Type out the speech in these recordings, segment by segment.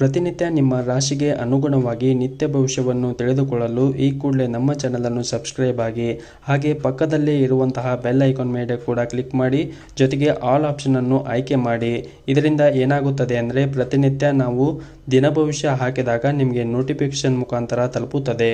ಪ್ರತಿನಿತ್ಯ ನಿಮ್ಮ ರಾಶಿಗೆ ಅನುಗುಣವಾಗಿ ನಿತ್ಯ ಭವಿಷ್ಯವನ್ನು ತಿಳಿದುಕೊಳ್ಳಲು ಈ ಕೂಡಲೇ ನಮ್ಮ ಚಾನಲನ್ನು ಸಬ್ಸ್ಕ್ರೈಬ್ ಆಗಿ ಹಾಗೆ ಪಕ್ಕದಲ್ಲೇ ಇರುವಂತಹ ಬೆಲ್ ಐಕಾನ್ ಮೇಲೆ ಕೂಡ ಕ್ಲಿಕ್ ಮಾಡಿ ಜೊತೆಗೆ ಆಲ್ ಆಪ್ಷನನ್ನು ಆಯ್ಕೆ ಮಾಡಿ ಇದರಿಂದ ಏನಾಗುತ್ತದೆ ಅಂದರೆ ಪ್ರತಿನಿತ್ಯ ನಾವು ದಿನ ಭವಿಷ್ಯ ಹಾಕಿದಾಗ ನಿಮಗೆ ನೋಟಿಫಿಕೇಶನ್ ಮುಖಾಂತರ ತಲುಪುತ್ತದೆ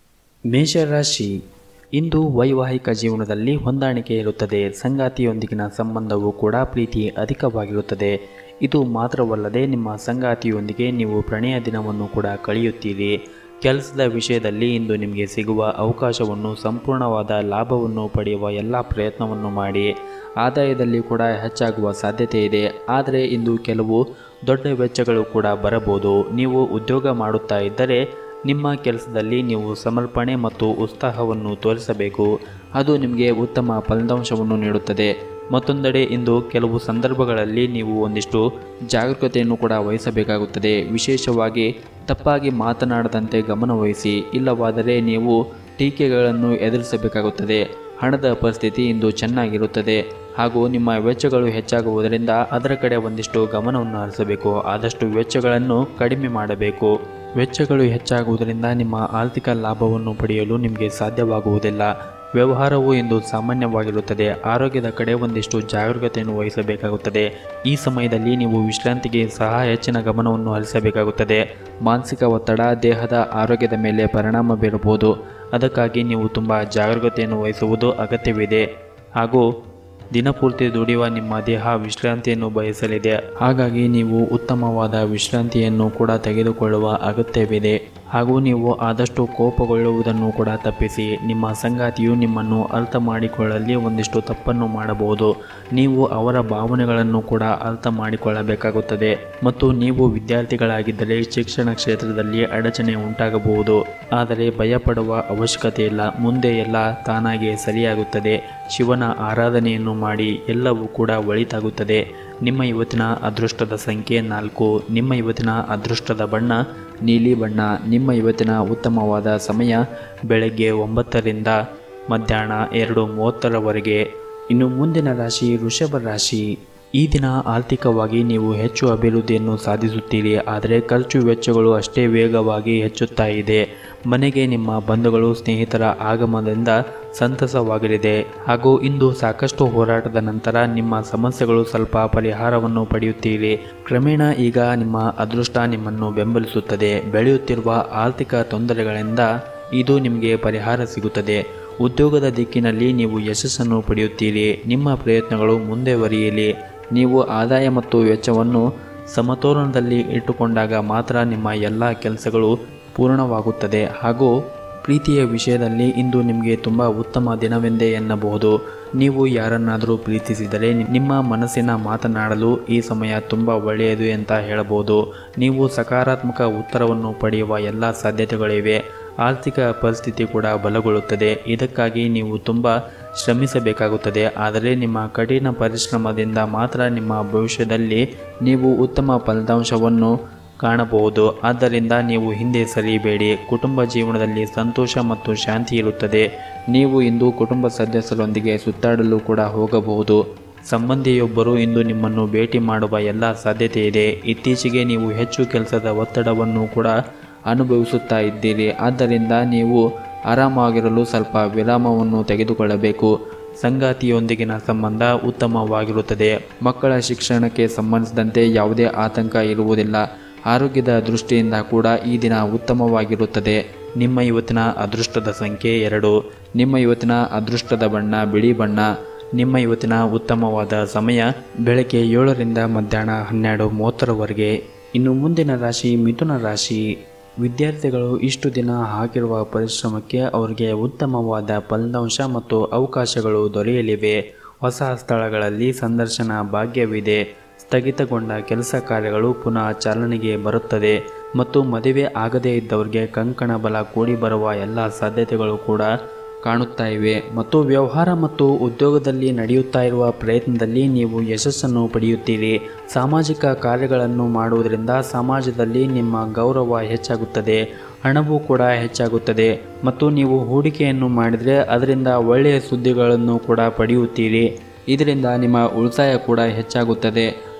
ಮೇಷರಾಶಿ ಇಂದು ವೈವಾಹಿಕ ಜೀವನದಲ್ಲಿ ಹೊಂದಾಣಿಕೆ ಇರುತ್ತದೆ ಸಂಗಾತಿಯೊಂದಿಗಿನ ಸಂಬಂಧವು ಕೂಡ ಪ್ರೀತಿ ಅಧಿಕವಾಗಿರುತ್ತದೆ ಇದು ಮಾತ್ರವಲ್ಲದೆ ನಿಮ್ಮ ಸಂಗಾತಿಯೊಂದಿಗೆ ನೀವು ಪ್ರಣಯ ದಿನವನ್ನು ಕೂಡ ಕಳೆಯುತ್ತೀರಿ ಕೆಲಸದ ವಿಷಯದಲ್ಲಿ ಇಂದು ನಿಮಗೆ ಸಿಗುವ ಅವಕಾಶವನ್ನು ಸಂಪೂರ್ಣವಾದ ಲಾಭವನ್ನು ಪಡೆಯುವ ಎಲ್ಲ ಪ್ರಯತ್ನವನ್ನು ಮಾಡಿ ಆದಾಯದಲ್ಲಿ ಕೂಡ ಹೆಚ್ಚಾಗುವ ಸಾಧ್ಯತೆ ಇದೆ ಆದರೆ ಇಂದು ಕೆಲವು ದೊಡ್ಡ ವೆಚ್ಚಗಳು ಕೂಡ ಬರಬಹುದು ನೀವು ಉದ್ಯೋಗ ಮಾಡುತ್ತಾ ಇದ್ದರೆ ನಿಮ್ಮ ಕೆಲಸದಲ್ಲಿ ನೀವು ಸಮರ್ಪಣೆ ಮತ್ತು ಉತ್ಸಾಹವನ್ನು ತೋರಿಸಬೇಕು ಅದು ನಿಮಗೆ ಉತ್ತಮ ಫಲಿತಾಂಶವನ್ನು ನೀಡುತ್ತದೆ ಮತ್ತೊಂದೆಡೆ ಇಂದು ಕೆಲವು ಸಂದರ್ಭಗಳಲ್ಲಿ ನೀವು ಒಂದಿಷ್ಟು ಜಾಗರೂಕತೆಯನ್ನು ಕೂಡ ವಹಿಸಬೇಕಾಗುತ್ತದೆ ವಿಶೇಷವಾಗಿ ತಪ್ಪಾಗಿ ಮಾತನಾಡದಂತೆ ಗಮನವಹಿಸಿ ಇಲ್ಲವಾದರೆ ನೀವು ಟೀಕೆಗಳನ್ನು ಎದುರಿಸಬೇಕಾಗುತ್ತದೆ ಹಣದ ಪರಿಸ್ಥಿತಿ ಇಂದು ಚೆನ್ನಾಗಿರುತ್ತದೆ ಹಾಗೂ ನಿಮ್ಮ ವೆಚ್ಚಗಳು ಹೆಚ್ಚಾಗುವುದರಿಂದ ಅದರ ಕಡೆ ಒಂದಿಷ್ಟು ಗಮನವನ್ನು ಹರಿಸಬೇಕು ಆದಷ್ಟು ವೆಚ್ಚಗಳನ್ನು ಕಡಿಮೆ ಮಾಡಬೇಕು ವೆಚ್ಚಗಳು ಹೆಚ್ಚಾಗುವುದರಿಂದ ನಿಮ್ಮ ಆರ್ಥಿಕ ಲಾಭವನ್ನು ಪಡೆಯಲು ನಿಮಗೆ ಸಾಧ್ಯವಾಗುವುದಿಲ್ಲ ವ್ಯವಹಾರವು ಇಂದು ಸಾಮಾನ್ಯವಾಗಿರುತ್ತದೆ ಆರೋಗ್ಯದ ಕಡೆ ಒಂದಿಷ್ಟು ಜಾಗರೂಕತೆಯನ್ನು ವಹಿಸಬೇಕಾಗುತ್ತದೆ ಈ ಸಮಯದಲ್ಲಿ ನೀವು ವಿಶ್ರಾಂತಿಗೆ ಸಹ ಹೆಚ್ಚಿನ ಗಮನವನ್ನು ಹರಿಸಬೇಕಾಗುತ್ತದೆ ಮಾನಸಿಕ ಒತ್ತಡ ದೇಹದ ಆರೋಗ್ಯದ ಮೇಲೆ ಪರಿಣಾಮ ಬೀರಬಹುದು ಅದಕ್ಕಾಗಿ ನೀವು ತುಂಬ ಜಾಗರೂಕತೆಯನ್ನು ವಹಿಸುವುದು ಅಗತ್ಯವಿದೆ ಹಾಗೂ ದಿನಪೂರ್ತಿ ದುಡಿಯುವ ನಿಮ್ಮ ದೇಹ ವಿಶ್ರಾಂತಿಯನ್ನು ಬಯಸಲಿದೆ ಹಾಗಾಗಿ ನೀವು ಉತ್ತಮವಾದ ವಿಶ್ರಾಂತಿಯನ್ನು ಕೂಡ ತೆಗೆದುಕೊಳ್ಳುವ ಅಗತ್ಯವಿದೆ ಹಾಗೂ ನೀವು ಆದಷ್ಟು ಕೋಪಗೊಳ್ಳುವುದನ್ನು ಕೂಡ ತಪ್ಪಿಸಿ ನಿಮ್ಮ ಸಂಗಾತಿಯು ನಿಮ್ಮನ್ನು ಅರ್ಥ ಮಾಡಿಕೊಳ್ಳಲಿ ಒಂದಿಷ್ಟು ತಪ್ಪನ್ನು ಮಾಡಬಹುದು ನೀವು ಅವರ ಭಾವನೆಗಳನ್ನು ಕೂಡ ಅರ್ಥ ಮಾಡಿಕೊಳ್ಳಬೇಕಾಗುತ್ತದೆ ಮತ್ತು ನೀವು ವಿದ್ಯಾರ್ಥಿಗಳಾಗಿದ್ದರೆ ಶಿಕ್ಷಣ ಕ್ಷೇತ್ರದಲ್ಲಿ ಅಡಚಣೆ ಉಂಟಾಗಬಹುದು ಆದರೆ ಭಯಪಡುವ ಅವಶ್ಯಕತೆ ಇಲ್ಲ ಮುಂದೆ ಎಲ್ಲ ತಾನಾಗೆ ಸರಿಯಾಗುತ್ತದೆ ಶಿವನ ಆರಾಧನೆಯನ್ನು ಮಾಡಿ ಎಲ್ಲವೂ ಕೂಡ ಒಳಿತಾಗುತ್ತದೆ ನಿಮ್ಮ ಇವತ್ತಿನ ಅದೃಷ್ಟದ ಸಂಖ್ಯೆ ನಾಲ್ಕು ನಿಮ್ಮ ಇವತ್ತಿನ ಅದೃಷ್ಟದ ಬಣ್ಣ ನೀಲಿ ಬಣ್ಣ ನಿಮ್ಮ ಇವತ್ತಿನ ಉತ್ತಮವಾದ ಸಮಯ ಬೆಳಗ್ಗೆ ಒಂಬತ್ತರಿಂದ ಮಧ್ಯಾಹ್ನ ಎರಡು ಮೂವತ್ತರವರೆಗೆ ಇನ್ನು ಮುಂದಿನ ರಾಶಿ ವೃಷಭ ರಾಶಿ ಈ ದಿನ ಆರ್ಥಿಕವಾಗಿ ನೀವು ಹೆಚ್ಚು ಅಭಿವೃದ್ಧಿಯನ್ನು ಸಾಧಿಸುತ್ತೀರಿ ಆದರೆ ಖರ್ಚು ವೆಚ್ಚಗಳು ಅಷ್ಟೇ ವೇಗವಾಗಿ ಹೆಚ್ಚುತ್ತಾ ಇದೆ ಮನೆಗೆ ನಿಮ್ಮ ಬಂಧುಗಳು ಸ್ನೇಹಿತರ ಆಗಮನದಿಂದ ಸಂತಸವಾಗಲಿದೆ ಹಾಗೂ ಇಂದು ಸಾಕಷ್ಟು ಹೋರಾಟದ ನಂತರ ನಿಮ್ಮ ಸಮಸ್ಯೆಗಳು ಸ್ವಲ್ಪ ಪರಿಹಾರವನ್ನು ಪಡೆಯುತ್ತೀರಿ ಕ್ರಮೇಣ ಈಗ ನಿಮ್ಮ ಅದೃಷ್ಟ ನಿಮ್ಮನ್ನು ಬೆಂಬಲಿಸುತ್ತದೆ ಬೆಳೆಯುತ್ತಿರುವ ಆರ್ಥಿಕ ತೊಂದರೆಗಳಿಂದ ಇದು ನಿಮಗೆ ಪರಿಹಾರ ಸಿಗುತ್ತದೆ ಉದ್ಯೋಗದ ದಿಕ್ಕಿನಲ್ಲಿ ನೀವು ಯಶಸ್ಸನ್ನು ಪಡೆಯುತ್ತೀರಿ ನಿಮ್ಮ ಪ್ರಯತ್ನಗಳು ಮುಂದೆವರಿಯಲಿ ನೀವು ಆದಾಯ ಮತ್ತು ವೆಚ್ಚವನ್ನು ಸಮತೋಲನದಲ್ಲಿ ಇಟ್ಟುಕೊಂಡಾಗ ಮಾತ್ರ ನಿಮ್ಮ ಎಲ್ಲ ಕೆಲಸಗಳು ಪೂರ್ಣವಾಗುತ್ತದೆ ಹಾಗೂ ಪ್ರೀತಿಯ ವಿಷಯದಲ್ಲಿ ಇಂದು ನಿಮಗೆ ತುಂಬ ಉತ್ತಮ ದಿನವೆಂದೇ ಎನ್ನಬಹುದು ನೀವು ಯಾರನ್ನಾದರೂ ಪ್ರೀತಿಸಿದರೆ ನಿಮ್ಮ ಮನಸ್ಸಿನ ಮಾತನಾಡಲು ಈ ಸಮಯ ತುಂಬ ಒಳ್ಳೆಯದು ಅಂತ ಹೇಳಬಹುದು ನೀವು ಸಕಾರಾತ್ಮಕ ಉತ್ತರವನ್ನು ಪಡೆಯುವ ಎಲ್ಲ ಸಾಧ್ಯತೆಗಳಿವೆ ಆರ್ಥಿಕ ಪರಿಸ್ಥಿತಿ ಕೂಡ ಬಲಗೊಳ್ಳುತ್ತದೆ ಇದಕ್ಕಾಗಿ ನೀವು ತುಂಬ ಶ್ರಮಿಸಬೇಕಾಗುತ್ತದೆ ಆದರೆ ನಿಮ್ಮ ಕಠಿಣ ಪರಿಶ್ರಮದಿಂದ ಮಾತ್ರ ನಿಮ್ಮ ಭವಿಷ್ಯದಲ್ಲಿ ನೀವು ಉತ್ತಮ ಫಲಿತಾಂಶವನ್ನು ಕಾಣಬಹುದು ಆದ್ದರಿಂದ ನೀವು ಹಿಂದೆ ಸರಿಯಬೇಡಿ ಕುಟುಂಬ ಜೀವನದಲ್ಲಿ ಸಂತೋಷ ಮತ್ತು ಶಾಂತಿ ಇರುತ್ತದೆ ನೀವು ಇಂದು ಕುಟುಂಬ ಸದಸ್ಯರೊಂದಿಗೆ ಸುತ್ತಾಡಲು ಕೂಡ ಹೋಗಬಹುದು ಸಂಬಂಧಿಯೊಬ್ಬರು ಇಂದು ನಿಮ್ಮನ್ನು ಭೇಟಿ ಮಾಡುವ ಎಲ್ಲ ಸಾಧ್ಯತೆ ಇದೆ ಇತ್ತೀಚೆಗೆ ನೀವು ಹೆಚ್ಚು ಕೆಲಸದ ಒತ್ತಡವನ್ನು ಕೂಡ ಅನುಭವಿಸುತ್ತಾ ಇದ್ದೀರಿ ಆದ್ದರಿಂದ ನೀವು ಆರಾಮಾಗಿರಲು ಸ್ವಲ್ಪ ವಿರಾಮವನ್ನು ತೆಗೆದುಕೊಳ್ಳಬೇಕು ಸಂಗಾತಿಯೊಂದಿಗಿನ ಸಂಬಂಧ ಉತ್ತಮವಾಗಿರುತ್ತದೆ ಮಕ್ಕಳ ಶಿಕ್ಷಣಕ್ಕೆ ಸಂಬಂಧಿಸಿದಂತೆ ಯಾವುದೇ ಆತಂಕ ಇರುವುದಿಲ್ಲ ಆರೋಗ್ಯದ ದೃಷ್ಟಿಯಿಂದ ಕೂಡ ಈ ದಿನ ಉತ್ತಮವಾಗಿರುತ್ತದೆ ನಿಮ್ಮ ಇವತ್ತಿನ ಅದೃಷ್ಟದ ಸಂಖ್ಯೆ ಎರಡು ನಿಮ್ಮ ಇವತ್ತಿನ ಅದೃಷ್ಟದ ಬಣ್ಣ ಬಿಳಿ ಬಣ್ಣ ನಿಮ್ಮ ಇವತ್ತಿನ ಉತ್ತಮವಾದ ಸಮಯ ಬೆಳಗ್ಗೆ ಏಳರಿಂದ ಮಧ್ಯಾಹ್ನ ಹನ್ನೆರಡು ಮೂವತ್ತರವರೆಗೆ ಇನ್ನು ಮುಂದಿನ ರಾಶಿ ಮಿಥುನ ರಾಶಿ ವಿದ್ಯಾರ್ಥಿಗಳು ಇಷ್ಟು ದಿನ ಹಾಕಿರುವ ಪರಿಶ್ರಮಕ್ಕೆ ಅವರಿಗೆ ಉತ್ತಮವಾದ ಫಲಿತಾಂಶ ಮತ್ತು ಅವಕಾಶಗಳು ದೊರೆಯಲಿವೆ ಹೊಸ ಸ್ಥಳಗಳಲ್ಲಿ ಸಂದರ್ಶನ ಭಾಗ್ಯವಿದೆ ಸ್ಥಗಿತಗೊಂಡ ಕೆಲಸ ಕಾರ್ಯಗಳು ಪುನಃ ಚಾಲನೆಗೆ ಬರುತ್ತದೆ ಮತ್ತು ಮದುವೆ ಆಗದೇ ಇದ್ದವರಿಗೆ ಕಂಕಣ ಬಲ ಕೂಡಿ ಬರುವ ಎಲ್ಲ ಸಾಧ್ಯತೆಗಳು ಕೂಡ ಕಾಣುತ್ತಾ ಇವೆ ಮತ್ತು ವ್ಯವಹಾರ ಮತ್ತು ಉದ್ಯೋಗದಲ್ಲಿ ನಡೆಯುತ್ತಾ ಇರುವ ಪ್ರಯತ್ನದಲ್ಲಿ ನೀವು ಯಶಸ್ಸನ್ನು ಪಡೆಯುತ್ತೀರಿ ಸಾಮಾಜಿಕ ಕಾರ್ಯಗಳನ್ನು ಮಾಡುವುದರಿಂದ ಸಮಾಜದಲ್ಲಿ ನಿಮ್ಮ ಗೌರವ ಹೆಚ್ಚಾಗುತ್ತದೆ ಹಣವೂ ಕೂಡ ಹೆಚ್ಚಾಗುತ್ತದೆ ಮತ್ತು ನೀವು ಹೂಡಿಕೆಯನ್ನು ಮಾಡಿದರೆ ಅದರಿಂದ ಒಳ್ಳೆಯ ಸುದ್ದಿಗಳನ್ನು ಕೂಡ ಪಡೆಯುತ್ತೀರಿ ಇದರಿಂದ ನಿಮ್ಮ ಉಳಿತಾಯ ಕೂಡ ಹೆಚ್ಚಾಗುತ್ತದೆ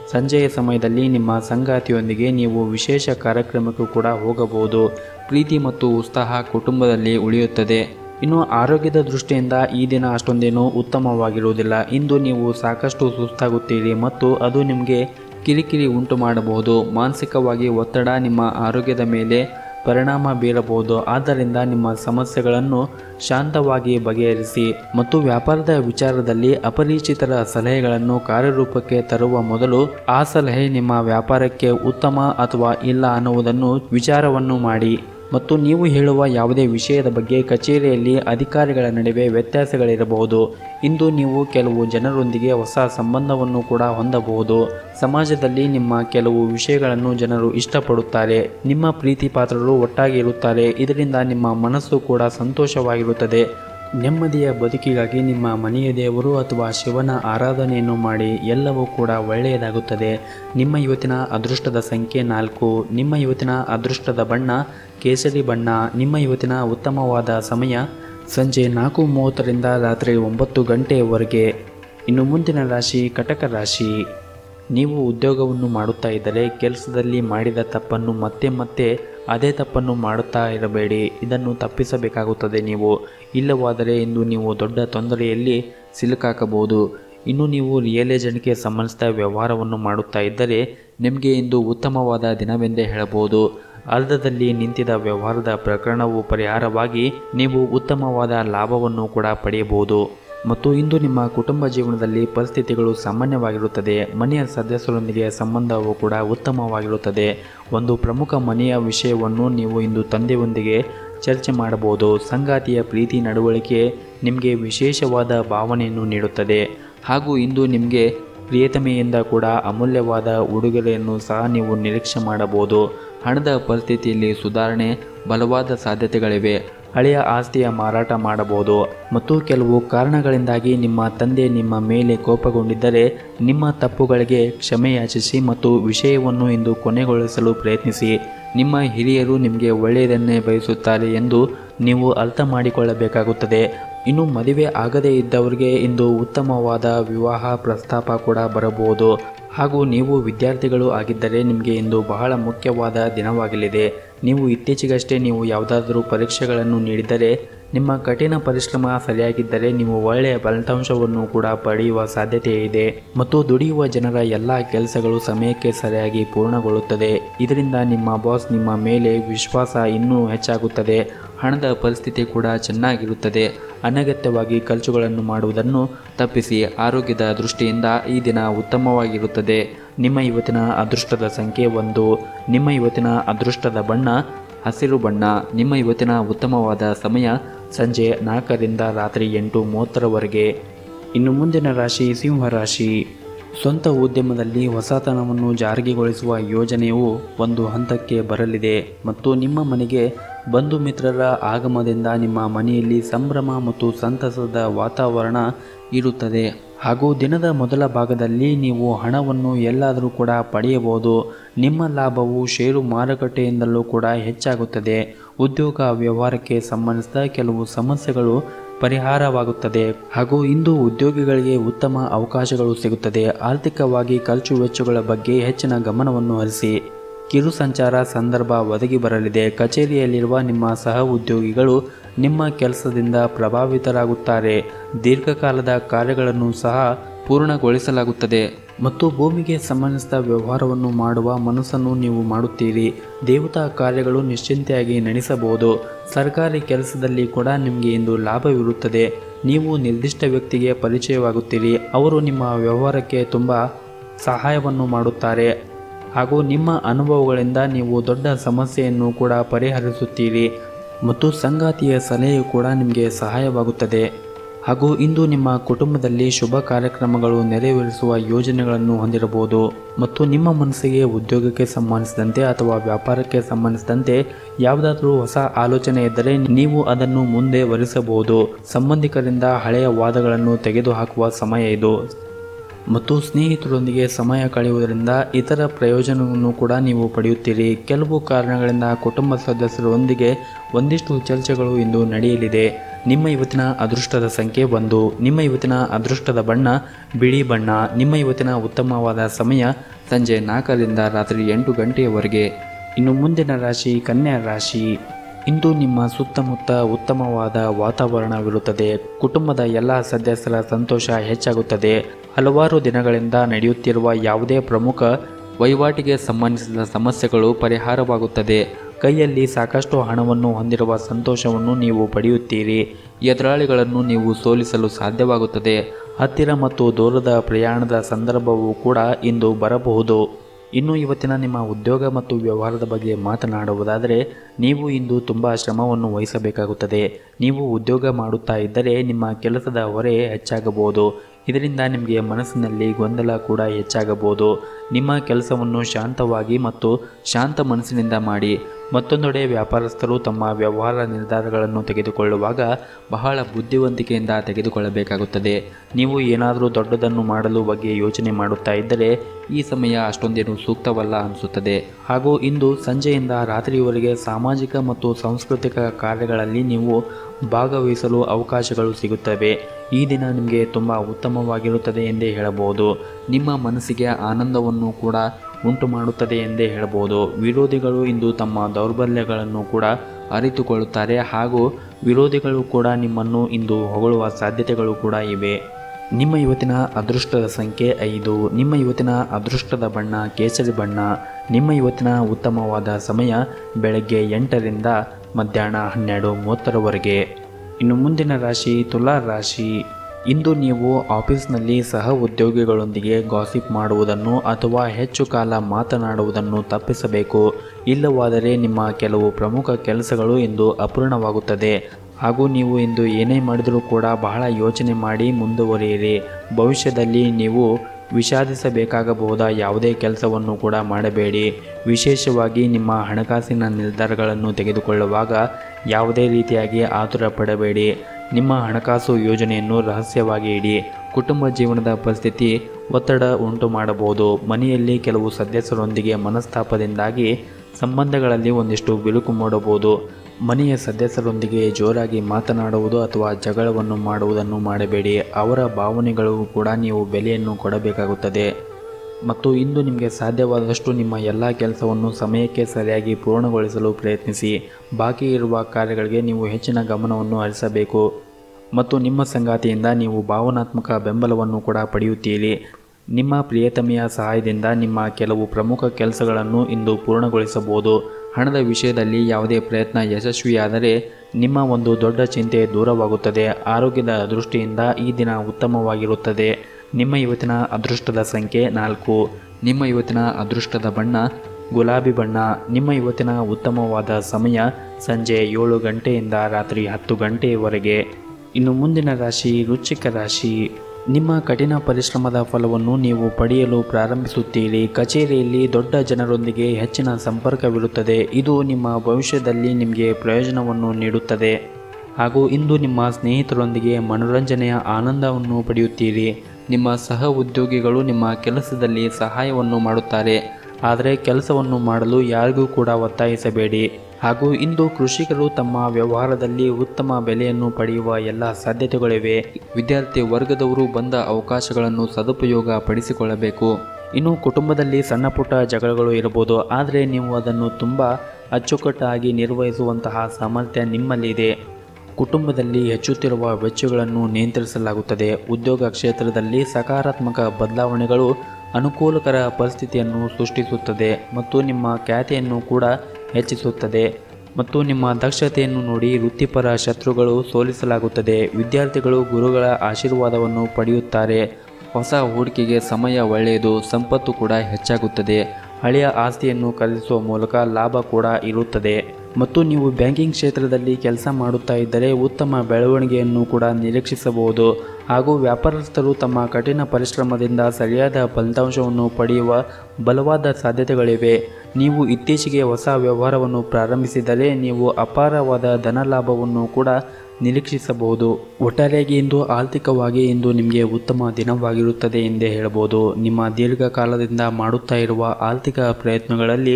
ಸಂಜೆಯ ಸಮಯದಲ್ಲಿ ನಿಮ್ಮ ಸಂಗಾತಿಯೊಂದಿಗೆ ನೀವು ವಿಶೇಷ ಕಾರ್ಯಕ್ರಮಕ್ಕೂ ಕೂಡ ಹೋಗಬಹುದು ಪ್ರೀತಿ ಮತ್ತು ಉತ್ಸಾಹ ಕುಟುಂಬದಲ್ಲಿ ಉಳಿಯುತ್ತದೆ ಇನ್ನು ಆರೋಗ್ಯದ ದೃಷ್ಟಿಯಿಂದ ಈ ದಿನ ಅಷ್ಟೊಂದೇನು ಉತ್ತಮವಾಗಿರುವುದಿಲ್ಲ ಇಂದು ನೀವು ಸಾಕಷ್ಟು ಸುಸ್ತಾಗುತ್ತೀರಿ ಮತ್ತು ಅದು ನಿಮಗೆ ಕಿರಿಕಿರಿ ಉಂಟು ಮಾಡಬಹುದು ಮಾನಸಿಕವಾಗಿ ಒತ್ತಡ ನಿಮ್ಮ ಆರೋಗ್ಯದ ಮೇಲೆ ಪರಿಣಾಮ ಬೀರಬಹುದು ಆದ್ದರಿಂದ ನಿಮ್ಮ ಸಮಸ್ಯೆಗಳನ್ನು ಶಾಂತವಾಗಿ ಬಗೆಹರಿಸಿ ಮತ್ತು ವ್ಯಾಪಾರದ ವಿಚಾರದಲ್ಲಿ ಅಪರಿಚಿತರ ಸಲಹೆಗಳನ್ನು ಕಾರ್ಯರೂಪಕ್ಕೆ ತರುವ ಮೊದಲು ಆ ಸಲಹೆ ನಿಮ್ಮ ವ್ಯಾಪಾರಕ್ಕೆ ಉತ್ತಮ ಅಥವಾ ಇಲ್ಲ ಅನ್ನುವುದನ್ನು ವಿಚಾರವನ್ನು ಮಾಡಿ ಮತ್ತು ನೀವು ಹೇಳುವ ಯಾವುದೇ ವಿಷಯದ ಬಗ್ಗೆ ಕಚೇರಿಯಲ್ಲಿ ಅಧಿಕಾರಿಗಳ ನಡುವೆ ವ್ಯತ್ಯಾಸಗಳಿರಬಹುದು ಇಂದು ನೀವು ಕೆಲವು ಜನರೊಂದಿಗೆ ಹೊಸ ಸಂಬಂಧವನ್ನು ಕೂಡ ಹೊಂದಬಹುದು ಸಮಾಜದಲ್ಲಿ ನಿಮ್ಮ ಕೆಲವು ವಿಷಯಗಳನ್ನು ಜನರು ಇಷ್ಟಪಡುತ್ತಾರೆ ನಿಮ್ಮ ಪ್ರೀತಿ ಪಾತ್ರರು ಒಟ್ಟಾಗಿ ಇರುತ್ತಾರೆ ಇದರಿಂದ ನಿಮ್ಮ ಮನಸ್ಸು ಕೂಡ ಸಂತೋಷವಾಗಿರುತ್ತದೆ ನೆಮ್ಮದಿಯ ಬದುಕಿಗಾಗಿ ನಿಮ್ಮ ಮನೆಯ ದೇವರು ಅಥವಾ ಶಿವನ ಆರಾಧನೆಯನ್ನು ಮಾಡಿ ಎಲ್ಲವೂ ಕೂಡ ಒಳ್ಳೆಯದಾಗುತ್ತದೆ ನಿಮ್ಮ ಇವತ್ತಿನ ಅದೃಷ್ಟದ ಸಂಖ್ಯೆ ನಾಲ್ಕು ನಿಮ್ಮ ಇವತ್ತಿನ ಅದೃಷ್ಟದ ಬಣ್ಣ ಕೇಸರಿ ಬಣ್ಣ ನಿಮ್ಮ ಇವತ್ತಿನ ಉತ್ತಮವಾದ ಸಮಯ ಸಂಜೆ ನಾಲ್ಕು ಮೂವತ್ತರಿಂದ ರಾತ್ರಿ ಒಂಬತ್ತು ಗಂಟೆಯವರೆಗೆ ಇನ್ನು ಮುಂದಿನ ರಾಶಿ ಕಟಕ ರಾಶಿ ನೀವು ಉದ್ಯೋಗವನ್ನು ಮಾಡುತ್ತಾ ಇದ್ದರೆ ಕೆಲಸದಲ್ಲಿ ಮಾಡಿದ ತಪ್ಪನ್ನು ಮತ್ತೆ ಮತ್ತೆ ಅದೇ ತಪ್ಪನ್ನು ಮಾಡುತ್ತಾ ಇರಬೇಡಿ ಇದನ್ನು ತಪ್ಪಿಸಬೇಕಾಗುತ್ತದೆ ನೀವು ಇಲ್ಲವಾದರೆ ಇಂದು ನೀವು ದೊಡ್ಡ ತೊಂದರೆಯಲ್ಲಿ ಸಿಲುಕಾಕಬಹುದು ಇನ್ನು ನೀವು ರಿಯಲ್ ಏಜೆಂಟ್ಗೆ ಸಂಬಂಧಿಸಿದ ವ್ಯವಹಾರವನ್ನು ಮಾಡುತ್ತಾ ಇದ್ದರೆ ನಿಮಗೆ ಇಂದು ಉತ್ತಮವಾದ ದಿನವೆಂದೇ ಹೇಳಬಹುದು ಅರ್ಧದಲ್ಲಿ ನಿಂತಿದ ವ್ಯವಹಾರದ ಪ್ರಕರಣವು ಪರಿಹಾರವಾಗಿ ನೀವು ಉತ್ತಮವಾದ ಲಾಭವನ್ನು ಕೂಡ ಪಡೆಯಬಹುದು ಮತ್ತು ಇಂದು ನಿಮ್ಮ ಕುಟುಂಬ ಜೀವನದಲ್ಲಿ ಪರಿಸ್ಥಿತಿಗಳು ಸಾಮಾನ್ಯವಾಗಿರುತ್ತದೆ ಮನೆಯ ಸದಸ್ಯರೊಂದಿಗೆ ಸಂಬಂಧವು ಕೂಡ ಉತ್ತಮವಾಗಿರುತ್ತದೆ ಒಂದು ಪ್ರಮುಖ ಮನೆಯ ವಿಷಯವನ್ನು ನೀವು ಇಂದು ತಂದೆಯೊಂದಿಗೆ ಚರ್ಚೆ ಮಾಡಬಹುದು ಸಂಗಾತಿಯ ಪ್ರೀತಿ ನಡವಳಿಕೆ ನಿಮಗೆ ವಿಶೇಷವಾದ ಭಾವನೆಯನ್ನು ನೀಡುತ್ತದೆ ಹಾಗೂ ಇಂದು ನಿಮಗೆ ಪ್ರಿಯತಮೆಯಿಂದ ಕೂಡ ಅಮೂಲ್ಯವಾದ ಉಡುಗೊರೆಯನ್ನು ಸಹ ನೀವು ನಿರೀಕ್ಷೆ ಮಾಡಬಹುದು ಹಣದ ಪರಿಸ್ಥಿತಿಯಲ್ಲಿ ಸುಧಾರಣೆ ಬಲವಾದ ಸಾಧ್ಯತೆಗಳಿವೆ ಹಳೆಯ ಆಸ್ತಿಯ ಮಾರಾಟ ಮಾಡಬಹುದು ಮತ್ತು ಕೆಲವು ಕಾರಣಗಳಿಂದಾಗಿ ನಿಮ್ಮ ತಂದೆ ನಿಮ್ಮ ಮೇಲೆ ಕೋಪಗೊಂಡಿದ್ದರೆ ನಿಮ್ಮ ತಪ್ಪುಗಳಿಗೆ ಕ್ಷಮೆ ಯಾಚಿಸಿ ಮತ್ತು ವಿಷಯವನ್ನು ಇಂದು ಕೊನೆಗೊಳಿಸಲು ಪ್ರಯತ್ನಿಸಿ ನಿಮ್ಮ ಹಿರಿಯರು ನಿಮಗೆ ಒಳ್ಳೆಯದನ್ನೇ ಬಯಸುತ್ತಾರೆ ಎಂದು ನೀವು ಅರ್ಥ ಮಾಡಿಕೊಳ್ಳಬೇಕಾಗುತ್ತದೆ ಇನ್ನು ಮದುವೆ ಆಗದೇ ಇದ್ದವರಿಗೆ ಇಂದು ಉತ್ತಮವಾದ ವಿವಾಹ ಪ್ರಸ್ತಾಪ ಕೂಡ ಬರಬಹುದು ಹಾಗೂ ನೀವು ವಿದ್ಯಾರ್ಥಿಗಳು ಆಗಿದ್ದರೆ ನಿಮಗೆ ಇಂದು ಬಹಳ ಮುಖ್ಯವಾದ ದಿನವಾಗಲಿದೆ ನೀವು ಇತ್ತೀಚೆಗಷ್ಟೇ ನೀವು ಯಾವುದಾದರೂ ಪರೀಕ್ಷೆಗಳನ್ನು ನೀಡಿದರೆ ನಿಮ್ಮ ಕಠಿಣ ಪರಿಶ್ರಮ ಸರಿಯಾಗಿದ್ದರೆ ನೀವು ಒಳ್ಳೆಯ ಫಲಿತಾಂಶವನ್ನು ಕೂಡ ಪಡೆಯುವ ಸಾಧ್ಯತೆ ಇದೆ ಮತ್ತು ದುಡಿಯುವ ಜನರ ಎಲ್ಲ ಕೆಲಸಗಳು ಸಮಯಕ್ಕೆ ಸರಿಯಾಗಿ ಪೂರ್ಣಗೊಳ್ಳುತ್ತದೆ ಇದರಿಂದ ನಿಮ್ಮ ಬಾಸ್ ನಿಮ್ಮ ಮೇಲೆ ವಿಶ್ವಾಸ ಇನ್ನೂ ಹೆಚ್ಚಾಗುತ್ತದೆ ಹಣದ ಪರಿಸ್ಥಿತಿ ಕೂಡ ಚೆನ್ನಾಗಿರುತ್ತದೆ ಅನಗತ್ಯವಾಗಿ ಖರ್ಚುಗಳನ್ನು ಮಾಡುವುದನ್ನು ತಪ್ಪಿಸಿ ಆರೋಗ್ಯದ ದೃಷ್ಟಿಯಿಂದ ಈ ದಿನ ಉತ್ತಮವಾಗಿರುತ್ತದೆ ನಿಮ್ಮ ಇವತ್ತಿನ ಅದೃಷ್ಟದ ಸಂಖ್ಯೆ ಒಂದು ನಿಮ್ಮ ಇವತ್ತಿನ ಅದೃಷ್ಟದ ಬಣ್ಣ ಹಸಿರು ಬಣ್ಣ ನಿಮ್ಮ ಇವತ್ತಿನ ಉತ್ತಮವಾದ ಸಮಯ ಸಂಜೆ ನಾಲ್ಕರಿಂದ ರಾತ್ರಿ ಎಂಟು ಮೂವತ್ತರವರೆಗೆ ಇನ್ನು ಮುಂದಿನ ರಾಶಿ ಸಿಂಹರಾಶಿ ಸ್ವಂತ ಉದ್ಯಮದಲ್ಲಿ ಹೊಸತನವನ್ನು ಜಾರಿಗೆಗೊಳಿಸುವ ಯೋಜನೆಯು ಒಂದು ಹಂತಕ್ಕೆ ಬರಲಿದೆ ಮತ್ತು ನಿಮ್ಮ ಮನೆಗೆ ಬಂಧು ಮಿತ್ರರ ಆಗಮನದಿಂದ ನಿಮ್ಮ ಮನೆಯಲ್ಲಿ ಸಂಭ್ರಮ ಮತ್ತು ಸಂತಸದ ವಾತಾವರಣ ಇರುತ್ತದೆ ಹಾಗೂ ದಿನದ ಮೊದಲ ಭಾಗದಲ್ಲಿ ನೀವು ಹಣವನ್ನು ಎಲ್ಲಾದರೂ ಕೂಡ ಪಡೆಯಬಹುದು ನಿಮ್ಮ ಲಾಭವು ಷೇರು ಮಾರುಕಟ್ಟೆಯಿಂದಲೂ ಕೂಡ ಹೆಚ್ಚಾಗುತ್ತದೆ ಉದ್ಯೋಗ ವ್ಯವಹಾರಕ್ಕೆ ಸಂಬಂಧಿಸಿದ ಕೆಲವು ಸಮಸ್ಯೆಗಳು ಪರಿಹಾರವಾಗುತ್ತದೆ ಹಾಗೂ ಇಂದು ಉದ್ಯೋಗಿಗಳಿಗೆ ಉತ್ತಮ ಅವಕಾಶಗಳು ಸಿಗುತ್ತದೆ ಆರ್ಥಿಕವಾಗಿ ಖರ್ಚು ವೆಚ್ಚಗಳ ಬಗ್ಗೆ ಹೆಚ್ಚಿನ ಗಮನವನ್ನು ಹರಿಸಿ ಕಿರು ಸಂಚಾರ ಸಂದರ್ಭ ಒದಗಿ ಬರಲಿದೆ ಕಚೇರಿಯಲ್ಲಿರುವ ನಿಮ್ಮ ಸಹ ಉದ್ಯೋಗಿಗಳು ನಿಮ್ಮ ಕೆಲಸದಿಂದ ಪ್ರಭಾವಿತರಾಗುತ್ತಾರೆ ದೀರ್ಘಕಾಲದ ಕಾರ್ಯಗಳನ್ನು ಸಹ ಪೂರ್ಣಗೊಳಿಸಲಾಗುತ್ತದೆ ಮತ್ತು ಭೂಮಿಗೆ ಸಂಬಂಧಿಸಿದ ವ್ಯವಹಾರವನ್ನು ಮಾಡುವ ಮನಸ್ಸನ್ನು ನೀವು ಮಾಡುತ್ತೀರಿ ದೇವತಾ ಕಾರ್ಯಗಳು ನಿಶ್ಚಿಂತೆಯಾಗಿ ನಡೆಸಬಹುದು ಸರ್ಕಾರಿ ಕೆಲಸದಲ್ಲಿ ಕೂಡ ನಿಮಗೆ ಇಂದು ಲಾಭವಿರುತ್ತದೆ ನೀವು ನಿರ್ದಿಷ್ಟ ವ್ಯಕ್ತಿಗೆ ಪರಿಚಯವಾಗುತ್ತೀರಿ ಅವರು ನಿಮ್ಮ ವ್ಯವಹಾರಕ್ಕೆ ತುಂಬ ಸಹಾಯವನ್ನು ಮಾಡುತ್ತಾರೆ ಹಾಗೂ ನಿಮ್ಮ ಅನುಭವಗಳಿಂದ ನೀವು ದೊಡ್ಡ ಸಮಸ್ಯೆಯನ್ನು ಕೂಡ ಪರಿಹರಿಸುತ್ತೀರಿ ಮತ್ತು ಸಂಗಾತಿಯ ಸಲಹೆಯು ಕೂಡ ನಿಮಗೆ ಸಹಾಯವಾಗುತ್ತದೆ ಹಾಗೂ ಇಂದು ನಿಮ್ಮ ಕುಟುಂಬದಲ್ಲಿ ಶುಭ ಕಾರ್ಯಕ್ರಮಗಳು ನೆರವೇರಿಸುವ ಯೋಜನೆಗಳನ್ನು ಹೊಂದಿರಬಹುದು ಮತ್ತು ನಿಮ್ಮ ಮನಸ್ಸಿಗೆ ಉದ್ಯೋಗಕ್ಕೆ ಸಂಬಂಧಿಸಿದಂತೆ ಅಥವಾ ವ್ಯಾಪಾರಕ್ಕೆ ಸಂಬಂಧಿಸಿದಂತೆ ಯಾವುದಾದರೂ ಹೊಸ ಆಲೋಚನೆ ಇದ್ದರೆ ನೀವು ಅದನ್ನು ಮುಂದೆ ವರಿಸಬಹುದು ಸಂಬಂಧಿಕರಿಂದ ಹಳೆಯ ವಾದಗಳನ್ನು ತೆಗೆದುಹಾಕುವ ಸಮಯ ಇದು ಮತ್ತು ಸ್ನೇಹಿತರೊಂದಿಗೆ ಸಮಯ ಕಳೆಯುವುದರಿಂದ ಇತರ ಪ್ರಯೋಜನವನ್ನು ಕೂಡ ನೀವು ಪಡೆಯುತ್ತೀರಿ ಕೆಲವು ಕಾರಣಗಳಿಂದ ಕುಟುಂಬ ಸದಸ್ಯರೊಂದಿಗೆ ಒಂದಿಷ್ಟು ಚರ್ಚೆಗಳು ಇಂದು ನಡೆಯಲಿದೆ ನಿಮ್ಮ ಇವತ್ತಿನ ಅದೃಷ್ಟದ ಸಂಖ್ಯೆ ಒಂದು ನಿಮ್ಮ ಇವತ್ತಿನ ಅದೃಷ್ಟದ ಬಣ್ಣ ಬಿಳಿ ಬಣ್ಣ ನಿಮ್ಮ ಇವತ್ತಿನ ಉತ್ತಮವಾದ ಸಮಯ ಸಂಜೆ ನಾಲ್ಕರಿಂದ ರಾತ್ರಿ ಎಂಟು ಗಂಟೆಯವರೆಗೆ ಇನ್ನು ಮುಂದಿನ ರಾಶಿ ಕನ್ಯಾ ರಾಶಿ ಇಂದು ನಿಮ್ಮ ಸುತ್ತಮುತ್ತ ಉತ್ತಮವಾದ ವಾತಾವರಣವಿರುತ್ತದೆ ಕುಟುಂಬದ ಎಲ್ಲ ಸದಸ್ಯರ ಸಂತೋಷ ಹೆಚ್ಚಾಗುತ್ತದೆ ಹಲವಾರು ದಿನಗಳಿಂದ ನಡೆಯುತ್ತಿರುವ ಯಾವುದೇ ಪ್ರಮುಖ ವಹಿವಾಟಿಗೆ ಸಂಬಂಧಿಸಿದ ಸಮಸ್ಯೆಗಳು ಪರಿಹಾರವಾಗುತ್ತದೆ ಕೈಯಲ್ಲಿ ಸಾಕಷ್ಟು ಹಣವನ್ನು ಹೊಂದಿರುವ ಸಂತೋಷವನ್ನು ನೀವು ಪಡೆಯುತ್ತೀರಿ ಎದುರಾಳಿಗಳನ್ನು ನೀವು ಸೋಲಿಸಲು ಸಾಧ್ಯವಾಗುತ್ತದೆ ಹತ್ತಿರ ಮತ್ತು ದೂರದ ಪ್ರಯಾಣದ ಸಂದರ್ಭವೂ ಕೂಡ ಇಂದು ಬರಬಹುದು ಇನ್ನು ಇವತ್ತಿನ ನಿಮ್ಮ ಉದ್ಯೋಗ ಮತ್ತು ವ್ಯವಹಾರದ ಬಗ್ಗೆ ಮಾತನಾಡುವುದಾದರೆ ನೀವು ಇಂದು ತುಂಬ ಶ್ರಮವನ್ನು ವಹಿಸಬೇಕಾಗುತ್ತದೆ ನೀವು ಉದ್ಯೋಗ ಮಾಡುತ್ತಾ ಇದ್ದರೆ ನಿಮ್ಮ ಕೆಲಸದ ಹೊರೆ ಹೆಚ್ಚಾಗಬಹುದು ಇದರಿಂದ ನಿಮಗೆ ಮನಸ್ಸಿನಲ್ಲಿ ಗೊಂದಲ ಕೂಡ ಹೆಚ್ಚಾಗಬಹುದು ನಿಮ್ಮ ಕೆಲಸವನ್ನು ಶಾಂತವಾಗಿ ಮತ್ತು ಶಾಂತ ಮನಸ್ಸಿನಿಂದ ಮಾಡಿ ಮತ್ತೊಂದೆಡೆ ವ್ಯಾಪಾರಸ್ಥರು ತಮ್ಮ ವ್ಯವಹಾರ ನಿರ್ಧಾರಗಳನ್ನು ತೆಗೆದುಕೊಳ್ಳುವಾಗ ಬಹಳ ಬುದ್ಧಿವಂತಿಕೆಯಿಂದ ತೆಗೆದುಕೊಳ್ಳಬೇಕಾಗುತ್ತದೆ ನೀವು ಏನಾದರೂ ದೊಡ್ಡದನ್ನು ಮಾಡಲು ಬಗ್ಗೆ ಯೋಚನೆ ಮಾಡುತ್ತಾ ಇದ್ದರೆ ಈ ಸಮಯ ಅಷ್ಟೊಂದೇನು ಸೂಕ್ತವಲ್ಲ ಅನಿಸುತ್ತದೆ ಹಾಗೂ ಇಂದು ಸಂಜೆಯಿಂದ ರಾತ್ರಿಯವರೆಗೆ ಸಾಮಾಜಿಕ ಮತ್ತು ಸಾಂಸ್ಕೃತಿಕ ಕಾರ್ಯಗಳಲ್ಲಿ ನೀವು ಭಾಗವಹಿಸಲು ಅವಕಾಶಗಳು ಸಿಗುತ್ತವೆ ಈ ದಿನ ನಿಮಗೆ ತುಂಬ ಉತ್ತಮವಾಗಿರುತ್ತದೆ ಎಂದೇ ಹೇಳಬಹುದು ನಿಮ್ಮ ಮನಸ್ಸಿಗೆ ಆನಂದವನ್ನು ಕೂಡ ಉಂಟು ಮಾಡುತ್ತದೆ ಎಂದೇ ಹೇಳಬಹುದು ವಿರೋಧಿಗಳು ಇಂದು ತಮ್ಮ ದೌರ್ಬಲ್ಯಗಳನ್ನು ಕೂಡ ಅರಿತುಕೊಳ್ಳುತ್ತಾರೆ ಹಾಗೂ ವಿರೋಧಿಗಳು ಕೂಡ ನಿಮ್ಮನ್ನು ಇಂದು ಹೊಗಳುವ ಸಾಧ್ಯತೆಗಳು ಕೂಡ ಇವೆ ನಿಮ್ಮ ಇವತ್ತಿನ ಅದೃಷ್ಟದ ಸಂಖ್ಯೆ ಐದು ನಿಮ್ಮ ಇವತ್ತಿನ ಅದೃಷ್ಟದ ಬಣ್ಣ ಕೇಸರಿ ಬಣ್ಣ ನಿಮ್ಮ ಇವತ್ತಿನ ಉತ್ತಮವಾದ ಸಮಯ ಬೆಳಗ್ಗೆ ಎಂಟರಿಂದ ಮಧ್ಯಾಹ್ನ ಹನ್ನೆರಡು ಮೂವತ್ತರವರೆಗೆ ಇನ್ನು ಮುಂದಿನ ರಾಶಿ ತುಲಾ ರಾಶಿ ಇಂದು ನೀವು ಆಫೀಸ್ನಲ್ಲಿ ಸಹ ಉದ್ಯೋಗಿಗಳೊಂದಿಗೆ ಗಾಸಿಪ್ ಮಾಡುವುದನ್ನು ಅಥವಾ ಹೆಚ್ಚು ಕಾಲ ಮಾತನಾಡುವುದನ್ನು ತಪ್ಪಿಸಬೇಕು ಇಲ್ಲವಾದರೆ ನಿಮ್ಮ ಕೆಲವು ಪ್ರಮುಖ ಕೆಲಸಗಳು ಇಂದು ಅಪೂರ್ಣವಾಗುತ್ತದೆ ಹಾಗೂ ನೀವು ಇಂದು ಏನೇ ಮಾಡಿದರೂ ಕೂಡ ಬಹಳ ಯೋಚನೆ ಮಾಡಿ ಮುಂದುವರಿಯಿರಿ ಭವಿಷ್ಯದಲ್ಲಿ ನೀವು ವಿಷಾದಿಸಬೇಕಾಗಬಹುದ ಯಾವುದೇ ಕೆಲಸವನ್ನು ಕೂಡ ಮಾಡಬೇಡಿ ವಿಶೇಷವಾಗಿ ನಿಮ್ಮ ಹಣಕಾಸಿನ ನಿರ್ಧಾರಗಳನ್ನು ತೆಗೆದುಕೊಳ್ಳುವಾಗ ಯಾವುದೇ ರೀತಿಯಾಗಿ ಆತುರ ಪಡಬೇಡಿ ನಿಮ್ಮ ಹಣಕಾಸು ಯೋಜನೆಯನ್ನು ರಹಸ್ಯವಾಗಿ ಇಡಿ ಕುಟುಂಬ ಜೀವನದ ಪರಿಸ್ಥಿತಿ ಒತ್ತಡ ಉಂಟು ಮಾಡಬಹುದು ಮನೆಯಲ್ಲಿ ಕೆಲವು ಸದಸ್ಯರೊಂದಿಗೆ ಮನಸ್ತಾಪದಿಂದಾಗಿ ಸಂಬಂಧಗಳಲ್ಲಿ ಒಂದಿಷ್ಟು ಬಿರುಕು ಮೂಡಬಹುದು ಮನೆಯ ಸದಸ್ಯರೊಂದಿಗೆ ಜೋರಾಗಿ ಮಾತನಾಡುವುದು ಅಥವಾ ಜಗಳವನ್ನು ಮಾಡುವುದನ್ನು ಮಾಡಬೇಡಿ ಅವರ ಭಾವನೆಗಳಿಗೂ ಕೂಡ ನೀವು ಬೆಲೆಯನ್ನು ಕೊಡಬೇಕಾಗುತ್ತದೆ ಮತ್ತು ಇಂದು ನಿಮಗೆ ಸಾಧ್ಯವಾದಷ್ಟು ನಿಮ್ಮ ಎಲ್ಲ ಕೆಲಸವನ್ನು ಸಮಯಕ್ಕೆ ಸರಿಯಾಗಿ ಪೂರ್ಣಗೊಳಿಸಲು ಪ್ರಯತ್ನಿಸಿ ಬಾಕಿ ಇರುವ ಕಾರ್ಯಗಳಿಗೆ ನೀವು ಹೆಚ್ಚಿನ ಗಮನವನ್ನು ಹರಿಸಬೇಕು ಮತ್ತು ನಿಮ್ಮ ಸಂಗಾತಿಯಿಂದ ನೀವು ಭಾವನಾತ್ಮಕ ಬೆಂಬಲವನ್ನು ಕೂಡ ಪಡೆಯುತ್ತೀರಿ ನಿಮ್ಮ ಪ್ರಿಯತಮೆಯ ಸಹಾಯದಿಂದ ನಿಮ್ಮ ಕೆಲವು ಪ್ರಮುಖ ಕೆಲಸಗಳನ್ನು ಇಂದು ಪೂರ್ಣಗೊಳಿಸಬಹುದು ಹಣದ ವಿಷಯದಲ್ಲಿ ಯಾವುದೇ ಪ್ರಯತ್ನ ಯಶಸ್ವಿಯಾದರೆ ನಿಮ್ಮ ಒಂದು ದೊಡ್ಡ ಚಿಂತೆ ದೂರವಾಗುತ್ತದೆ ಆರೋಗ್ಯದ ದೃಷ್ಟಿಯಿಂದ ಈ ದಿನ ಉತ್ತಮವಾಗಿರುತ್ತದೆ ನಿಮ್ಮ ಇವತ್ತಿನ ಅದೃಷ್ಟದ ಸಂಖ್ಯೆ ನಾಲ್ಕು ನಿಮ್ಮ ಇವತ್ತಿನ ಅದೃಷ್ಟದ ಬಣ್ಣ ಗುಲಾಬಿ ಬಣ್ಣ ನಿಮ್ಮ ಇವತ್ತಿನ ಉತ್ತಮವಾದ ಸಮಯ ಸಂಜೆ ಏಳು ಗಂಟೆಯಿಂದ ರಾತ್ರಿ ಹತ್ತು ಗಂಟೆಯವರೆಗೆ ಇನ್ನು ಮುಂದಿನ ರಾಶಿ ವೃಶ್ಚಿಕ ರಾಶಿ ನಿಮ್ಮ ಕಠಿಣ ಪರಿಶ್ರಮದ ಫಲವನ್ನು ನೀವು ಪಡೆಯಲು ಪ್ರಾರಂಭಿಸುತ್ತೀರಿ ಕಚೇರಿಯಲ್ಲಿ ದೊಡ್ಡ ಜನರೊಂದಿಗೆ ಹೆಚ್ಚಿನ ಸಂಪರ್ಕವಿರುತ್ತದೆ ಇದು ನಿಮ್ಮ ಭವಿಷ್ಯದಲ್ಲಿ ನಿಮಗೆ ಪ್ರಯೋಜನವನ್ನು ನೀಡುತ್ತದೆ ಹಾಗೂ ಇಂದು ನಿಮ್ಮ ಸ್ನೇಹಿತರೊಂದಿಗೆ ಮನೋರಂಜನೆಯ ಆನಂದವನ್ನು ಪಡೆಯುತ್ತೀರಿ ನಿಮ್ಮ ಸಹ ಉದ್ಯೋಗಿಗಳು ನಿಮ್ಮ ಕೆಲಸದಲ್ಲಿ ಸಹಾಯವನ್ನು ಮಾಡುತ್ತಾರೆ ಆದರೆ ಕೆಲಸವನ್ನು ಮಾಡಲು ಯಾರಿಗೂ ಕೂಡ ಒತ್ತಾಯಿಸಬೇಡಿ ಹಾಗೂ ಇಂದು ಕೃಷಿಕರು ತಮ್ಮ ವ್ಯವಹಾರದಲ್ಲಿ ಉತ್ತಮ ಬೆಲೆಯನ್ನು ಪಡೆಯುವ ಎಲ್ಲ ಸಾಧ್ಯತೆಗಳಿವೆ ವಿದ್ಯಾರ್ಥಿ ವರ್ಗದವರು ಬಂದ ಅವಕಾಶಗಳನ್ನು ಸದುಪಯೋಗ ಪಡಿಸಿಕೊಳ್ಳಬೇಕು ಇನ್ನು ಕುಟುಂಬದಲ್ಲಿ ಸಣ್ಣ ಪುಟ್ಟ ಜಗಳಗಳು ಇರಬಹುದು ಆದರೆ ನೀವು ಅದನ್ನು ತುಂಬ ಅಚ್ಚುಕಟ್ಟಾಗಿ ನಿರ್ವಹಿಸುವಂತಹ ಸಾಮರ್ಥ್ಯ ನಿಮ್ಮಲ್ಲಿದೆ ಕುಟುಂಬದಲ್ಲಿ ಹೆಚ್ಚುತ್ತಿರುವ ವೆಚ್ಚಗಳನ್ನು ನಿಯಂತ್ರಿಸಲಾಗುತ್ತದೆ ಉದ್ಯೋಗ ಕ್ಷೇತ್ರದಲ್ಲಿ ಸಕಾರಾತ್ಮಕ ಬದಲಾವಣೆಗಳು ಅನುಕೂಲಕರ ಪರಿಸ್ಥಿತಿಯನ್ನು ಸೃಷ್ಟಿಸುತ್ತದೆ ಮತ್ತು ನಿಮ್ಮ ಖ್ಯಾತಿಯನ್ನು ಕೂಡ ಹೆಚ್ಚಿಸುತ್ತದೆ ಮತ್ತು ನಿಮ್ಮ ದಕ್ಷತೆಯನ್ನು ನೋಡಿ ವೃತ್ತಿಪರ ಶತ್ರುಗಳು ಸೋಲಿಸಲಾಗುತ್ತದೆ ವಿದ್ಯಾರ್ಥಿಗಳು ಗುರುಗಳ ಆಶೀರ್ವಾದವನ್ನು ಪಡೆಯುತ್ತಾರೆ ಹೊಸ ಹೂಡಿಕೆಗೆ ಸಮಯ ಒಳ್ಳೆಯದು ಸಂಪತ್ತು ಕೂಡ ಹೆಚ್ಚಾಗುತ್ತದೆ ಹಳೆಯ ಆಸ್ತಿಯನ್ನು ಖರೀದಿಸುವ ಮೂಲಕ ಲಾಭ ಕೂಡ ಇರುತ್ತದೆ ಮತ್ತು ನೀವು ಬ್ಯಾಂಕಿಂಗ್ ಕ್ಷೇತ್ರದಲ್ಲಿ ಕೆಲಸ ಮಾಡುತ್ತಾ ಇದ್ದರೆ ಉತ್ತಮ ಬೆಳವಣಿಗೆಯನ್ನು ಕೂಡ ನಿರೀಕ್ಷಿಸಬಹುದು ಹಾಗೂ ವ್ಯಾಪಾರಸ್ಥರು ತಮ್ಮ ಕಠಿಣ ಪರಿಶ್ರಮದಿಂದ ಸರಿಯಾದ ಫಲಿತಾಂಶವನ್ನು ಪಡೆಯುವ ಬಲವಾದ ಸಾಧ್ಯತೆಗಳಿವೆ ನೀವು ಇತ್ತೀಚೆಗೆ ಹೊಸ ವ್ಯವಹಾರವನ್ನು ಪ್ರಾರಂಭಿಸಿದರೆ ನೀವು ಅಪಾರವಾದ ಧನ ಲಾಭವನ್ನು ಕೂಡ ನಿರೀಕ್ಷಿಸಬಹುದು ಒಟ್ಟಾರೆಯಾಗಿ ಇಂದು ಆರ್ಥಿಕವಾಗಿ ಇಂದು ನಿಮಗೆ ಉತ್ತಮ ದಿನವಾಗಿರುತ್ತದೆ ಎಂದೇ ಹೇಳಬಹುದು ನಿಮ್ಮ ದೀರ್ಘಕಾಲದಿಂದ ಮಾಡುತ್ತಾ ಇರುವ ಆರ್ಥಿಕ ಪ್ರಯತ್ನಗಳಲ್ಲಿ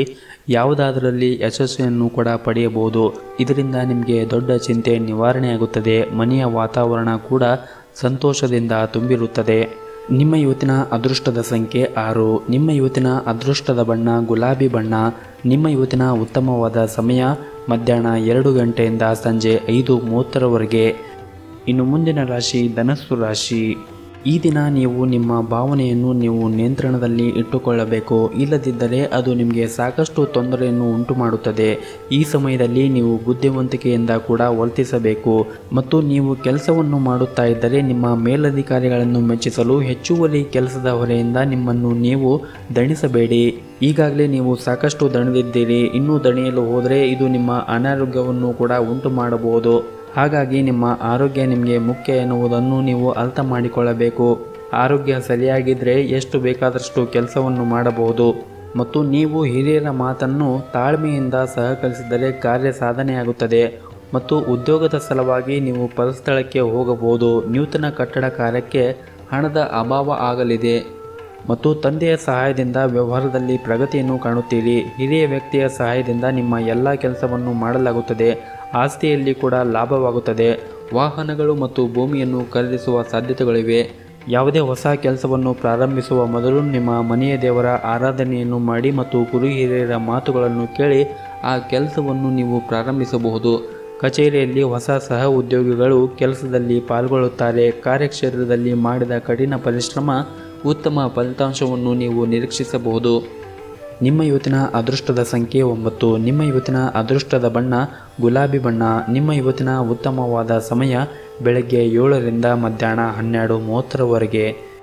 ಯಾವುದಾದರಲ್ಲಿ ಯಶಸ್ಸನ್ನು ಕೂಡ ಪಡೆಯಬಹುದು ಇದರಿಂದ ನಿಮಗೆ ದೊಡ್ಡ ಚಿಂತೆ ನಿವಾರಣೆಯಾಗುತ್ತದೆ ಮನೆಯ ವಾತಾವರಣ ಕೂಡ ಸಂತೋಷದಿಂದ ತುಂಬಿರುತ್ತದೆ ನಿಮ್ಮ ಇವತ್ತಿನ ಅದೃಷ್ಟದ ಸಂಖ್ಯೆ ಆರು ನಿಮ್ಮ ಇವತ್ತಿನ ಅದೃಷ್ಟದ ಬಣ್ಣ ಗುಲಾಬಿ ಬಣ್ಣ ನಿಮ್ಮ ಇವತ್ತಿನ ಉತ್ತಮವಾದ ಸಮಯ ಮಧ್ಯಾಹ್ನ ಎರಡು ಗಂಟೆಯಿಂದ ಸಂಜೆ ಐದು ಮೂವತ್ತರವರೆಗೆ ಇನ್ನು ಮುಂದಿನ ರಾಶಿ ಧನಸ್ಸು ರಾಶಿ ಈ ದಿನ ನೀವು ನಿಮ್ಮ ಭಾವನೆಯನ್ನು ನೀವು ನಿಯಂತ್ರಣದಲ್ಲಿ ಇಟ್ಟುಕೊಳ್ಳಬೇಕು ಇಲ್ಲದಿದ್ದರೆ ಅದು ನಿಮಗೆ ಸಾಕಷ್ಟು ತೊಂದರೆಯನ್ನು ಉಂಟು ಮಾಡುತ್ತದೆ ಈ ಸಮಯದಲ್ಲಿ ನೀವು ಬುದ್ಧಿವಂತಿಕೆಯಿಂದ ಕೂಡ ವರ್ತಿಸಬೇಕು ಮತ್ತು ನೀವು ಕೆಲಸವನ್ನು ಮಾಡುತ್ತಾ ಇದ್ದರೆ ನಿಮ್ಮ ಮೇಲಧಿಕಾರಿಗಳನ್ನು ಮೆಚ್ಚಿಸಲು ಹೆಚ್ಚುವರಿ ಕೆಲಸದ ಹೊರೆಯಿಂದ ನಿಮ್ಮನ್ನು ನೀವು ದಣಿಸಬೇಡಿ ಈಗಾಗಲೇ ನೀವು ಸಾಕಷ್ಟು ದಣಿದಿದ್ದೀರಿ ಇನ್ನೂ ದಣಿಯಲು ಹೋದರೆ ಇದು ನಿಮ್ಮ ಅನಾರೋಗ್ಯವನ್ನು ಕೂಡ ಉಂಟು ಮಾಡಬಹುದು ಹಾಗಾಗಿ ನಿಮ್ಮ ಆರೋಗ್ಯ ನಿಮಗೆ ಮುಖ್ಯ ಎನ್ನುವುದನ್ನು ನೀವು ಅರ್ಥ ಮಾಡಿಕೊಳ್ಳಬೇಕು ಆರೋಗ್ಯ ಸರಿಯಾಗಿದ್ದರೆ ಎಷ್ಟು ಬೇಕಾದಷ್ಟು ಕೆಲಸವನ್ನು ಮಾಡಬಹುದು ಮತ್ತು ನೀವು ಹಿರಿಯರ ಮಾತನ್ನು ತಾಳ್ಮೆಯಿಂದ ಸಹಕರಿಸಿದರೆ ಕಾರ್ಯ ಸಾಧನೆಯಾಗುತ್ತದೆ ಮತ್ತು ಉದ್ಯೋಗದ ಸಲುವಾಗಿ ನೀವು ಪರಸ್ಥಳಕ್ಕೆ ಹೋಗಬಹುದು ನೂತನ ಕಟ್ಟಡ ಕಾರ್ಯಕ್ಕೆ ಹಣದ ಅಭಾವ ಆಗಲಿದೆ ಮತ್ತು ತಂದೆಯ ಸಹಾಯದಿಂದ ವ್ಯವಹಾರದಲ್ಲಿ ಪ್ರಗತಿಯನ್ನು ಕಾಣುತ್ತೀರಿ ಹಿರಿಯ ವ್ಯಕ್ತಿಯ ಸಹಾಯದಿಂದ ನಿಮ್ಮ ಎಲ್ಲ ಕೆಲಸವನ್ನು ಮಾಡಲಾಗುತ್ತದೆ ಆಸ್ತಿಯಲ್ಲಿ ಕೂಡ ಲಾಭವಾಗುತ್ತದೆ ವಾಹನಗಳು ಮತ್ತು ಭೂಮಿಯನ್ನು ಖರೀದಿಸುವ ಸಾಧ್ಯತೆಗಳಿವೆ ಯಾವುದೇ ಹೊಸ ಕೆಲಸವನ್ನು ಪ್ರಾರಂಭಿಸುವ ಮೊದಲು ನಿಮ್ಮ ಮನೆಯ ದೇವರ ಆರಾಧನೆಯನ್ನು ಮಾಡಿ ಮತ್ತು ಗುರು ಹಿರಿಯರ ಮಾತುಗಳನ್ನು ಕೇಳಿ ಆ ಕೆಲಸವನ್ನು ನೀವು ಪ್ರಾರಂಭಿಸಬಹುದು ಕಚೇರಿಯಲ್ಲಿ ಹೊಸ ಸಹ ಉದ್ಯೋಗಿಗಳು ಕೆಲಸದಲ್ಲಿ ಪಾಲ್ಗೊಳ್ಳುತ್ತಾರೆ ಕಾರ್ಯಕ್ಷೇತ್ರದಲ್ಲಿ ಮಾಡಿದ ಕಠಿಣ ಪರಿಶ್ರಮ ಉತ್ತಮ ಫಲಿತಾಂಶವನ್ನು ನೀವು ನಿರೀಕ್ಷಿಸಬಹುದು ನಿಮ್ಮ ಇವತ್ತಿನ ಅದೃಷ್ಟದ ಸಂಖ್ಯೆ ಒಂಬತ್ತು ನಿಮ್ಮ ಇವತ್ತಿನ ಅದೃಷ್ಟದ ಬಣ್ಣ ಗುಲಾಬಿ ಬಣ್ಣ ನಿಮ್ಮ ಇವತ್ತಿನ ಉತ್ತಮವಾದ ಸಮಯ ಬೆಳಗ್ಗೆ ಏಳರಿಂದ ಮಧ್ಯಾಹ್ನ ಹನ್ನೆರಡು ಮೂವತ್ತರವರೆಗೆ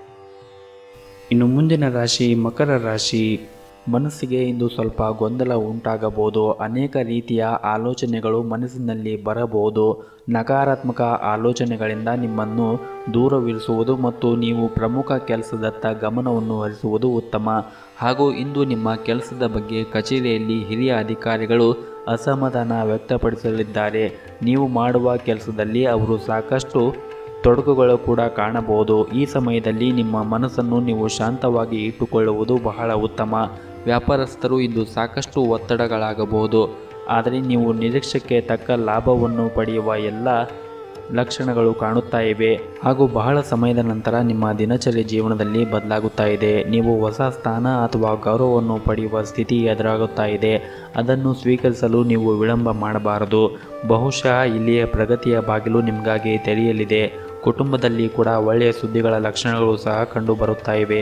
ಇನ್ನು ಮುಂದಿನ ರಾಶಿ ಮಕರ ರಾಶಿ ಮನಸ್ಸಿಗೆ ಇಂದು ಸ್ವಲ್ಪ ಗೊಂದಲ ಉಂಟಾಗಬಹುದು ಅನೇಕ ರೀತಿಯ ಆಲೋಚನೆಗಳು ಮನಸ್ಸಿನಲ್ಲಿ ಬರಬಹುದು ನಕಾರಾತ್ಮಕ ಆಲೋಚನೆಗಳಿಂದ ನಿಮ್ಮನ್ನು ದೂರವಿರಿಸುವುದು ಮತ್ತು ನೀವು ಪ್ರಮುಖ ಕೆಲಸದತ್ತ ಗಮನವನ್ನು ಹರಿಸುವುದು ಉತ್ತಮ ಹಾಗೂ ಇಂದು ನಿಮ್ಮ ಕೆಲಸದ ಬಗ್ಗೆ ಕಚೇರಿಯಲ್ಲಿ ಹಿರಿಯ ಅಧಿಕಾರಿಗಳು ಅಸಮಾಧಾನ ವ್ಯಕ್ತಪಡಿಸಲಿದ್ದಾರೆ ನೀವು ಮಾಡುವ ಕೆಲಸದಲ್ಲಿ ಅವರು ಸಾಕಷ್ಟು ತೊಡಕುಗಳು ಕೂಡ ಕಾಣಬಹುದು ಈ ಸಮಯದಲ್ಲಿ ನಿಮ್ಮ ಮನಸ್ಸನ್ನು ನೀವು ಶಾಂತವಾಗಿ ಇಟ್ಟುಕೊಳ್ಳುವುದು ಬಹಳ ಉತ್ತಮ ವ್ಯಾಪಾರಸ್ಥರು ಇಂದು ಸಾಕಷ್ಟು ಒತ್ತಡಗಳಾಗಬಹುದು ಆದರೆ ನೀವು ನಿರೀಕ್ಷೆಗೆ ತಕ್ಕ ಲಾಭವನ್ನು ಪಡೆಯುವ ಎಲ್ಲ ಲಕ್ಷಣಗಳು ಕಾಣುತ್ತಾ ಇವೆ ಹಾಗೂ ಬಹಳ ಸಮಯದ ನಂತರ ನಿಮ್ಮ ದಿನಚರಿ ಜೀವನದಲ್ಲಿ ಬದಲಾಗುತ್ತಾ ಇದೆ ನೀವು ಹೊಸ ಸ್ಥಾನ ಅಥವಾ ಗೌರವವನ್ನು ಪಡೆಯುವ ಸ್ಥಿತಿ ಎದುರಾಗುತ್ತಾ ಇದೆ ಅದನ್ನು ಸ್ವೀಕರಿಸಲು ನೀವು ವಿಳಂಬ ಮಾಡಬಾರದು ಬಹುಶಃ ಇಲ್ಲಿಯ ಪ್ರಗತಿಯ ಬಾಗಿಲು ನಿಮಗಾಗಿ ತೆರೆಯಲಿದೆ ಕುಟುಂಬದಲ್ಲಿ ಕೂಡ ಒಳ್ಳೆಯ ಸುದ್ದಿಗಳ ಲಕ್ಷಣಗಳು ಸಹ ಕಂಡು ಬರುತ್ತಾ ಇವೆ